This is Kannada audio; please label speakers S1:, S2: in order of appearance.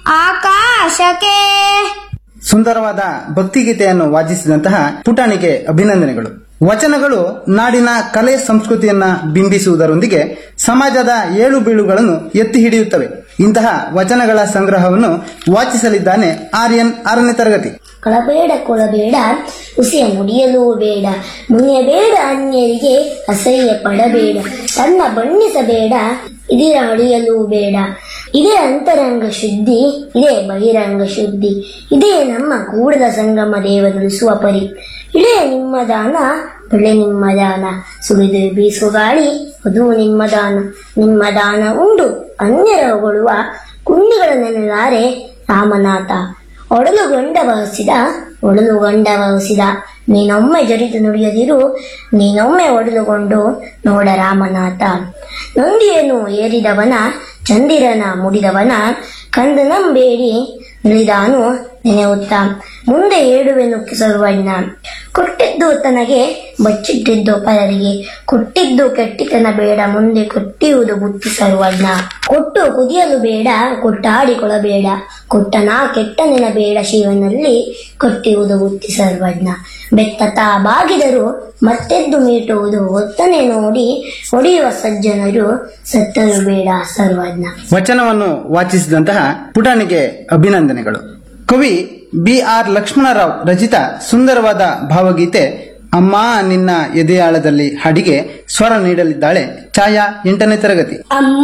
S1: ಆಕಾಶಕ್ಕೆ
S2: ಸುಂದರವಾದ ಭಕ್ತಿಗೀತೆಯನ್ನು ವಾಚಿಸಿದಂತಹ ಪುಟಾಣಿಗೆ ಅಭಿನಂದನೆಗಳು ವಚನಗಳು ನಾಡಿನ ಕಲೆ ಸಂಸ್ಕೃತಿಯನ್ನ ಬಿಂಬಿಸುವುದರೊಂದಿಗೆ ಸಮಾಜದ ಏಳು ಬೀಳುಗಳನ್ನು ಎತ್ತಿ ಹಿಡಿಯುತ್ತವೆ ಇಂತಹ ವಚನಗಳ ಸಂಗ್ರಹವನ್ನು ವಾಚಿಸಲಿದ್ದಾನೆ ಆರ್ಯನ್ ಆರನೇ ತರಗತಿ
S3: ಕಳಬೇಡ ಕೊಳಬೇಡ ಹುಸಿಯ ನುಡಿಯಲೂ ಬೇಡ ಮುನಿಯಬೇಡ ಅನ್ಯರಿಗೆ ಅಸಹ್ಯ ಪಡಬೇಡ ತನ್ನ ಬಣ್ಣಿಸಬೇಡ ಇದಿರ ಅಳಿಯಲೂ ಬೇಡ ಇದೇ ಅಂತರಂಗ ಶುದ್ಧಿ ಇದೇ ಬಹಿರಂಗ ಶುದ್ಧಿ ಇದೇ ನಮ್ಮ ಕೂಡಲ ಸಂಗಮ ದೇವರುಳಿಸುವ ಪರಿ ಇಳೆ ನಿಮ್ಮ ದಾನ ಬೆಳೆ ನಿಮ್ಮ ದಾನ ಸುಳಿದು ಬೀಸು ಗಾಳಿ ಅದು ನಿಮ್ಮ ದಾನ ನಿಮ್ಮ ದಾನ ಉಂಡು ಅನ್ಯರ ಹೊಗಳುವ ಕುಂಡಿಗಳನ್ನೆಲ್ಲಾರೆ ರಾಮನಾಥ ಒಡಲುಗೊಂಡ ವಹಿಸಿದ ಒಡಲುಗೊಂಡ ವಹಿಸಿದ ನೀನೊಮ್ಮೆ ಜರಿದು ನುಡಿಯದಿರು ನೀನೊಮ್ಮೆ ಒಡಲುಗೊಂಡು ನೋಡ ರಾಮನಾಥ ನಂದಿಯನ್ನು ಏರಿದವನ ಚಂದಿರನ ಮುಡಿದವನ ಕಂದು ನಂಬೇಡಿ ನಿಳಿದಾನು ನೆನೆಯುತ್ತ ಮುಂದೆ ಏಳುವೆನು ಸರ್ವಣ್ಣ ಕೊಟ್ಟಿದ್ದು ತನಗೆ ಬಚ್ಚಿಟ್ಟಿದ್ದು ಪರರಿಗೆ ಕೊಟ್ಟಿದ್ದು ಕೆಟ್ಟಿತನ ಬೇಡ ಮುಂದೆ ಕೊಟ್ಟಿಯುವುದು ಬುತ್ತಿ ಸರ್ವಣ್ಣ ಕೊಟ್ಟು ಕುದಿಯಲು ಬೇಡ ಕೊಟ್ಟಾಡಿಕೊಳ್ಳಬೇಡ ಕೊಟ್ಟನ ಕೆಟ್ಟ ನೆನಬೇಡ ಶಿವನಲ್ಲಿ ಕೊಟ್ಟಿರುವುದು ಬುತ್ತಿ ಸರ್ವಜ್ಞ ಬೆತ್ತತ ಬಾಗಿದರು ಮತ್ತೆದ್ದು ಮೀಟುವುದು ಒತ್ತನೆ ನೋಡಿ ಹೊಡೆಯುವ ಸಜ್ಜನರು ಸತ್ತರು ಬೇಡ ಸರ್ವಜ್ಞ
S2: ವಚನವನ್ನು ವಾಚಿಸಿದಂತಹ ಪುಟಾಣಿಗೆ ಅಭಿನಂದನೆಗಳು ಕವಿ ಬಿ ಆರ್ ಲಕ್ಷ್ಮಣರಾವ್ ರಚಿತ ಸುಂದರವಾದ ಭಾವಗೀತೆ ಅಮ್ಮ ನಿನ್ನ ಎದೆಯಾಳದಲ್ಲಿ ಹಾಡಿಗೆ ಸ್ವರ ನೀಡಲಿದ್ದಾಳೆ ಛಾಯಾ ಎಂಟನೇ ತರಗತಿ
S1: ಅಮ್ಮ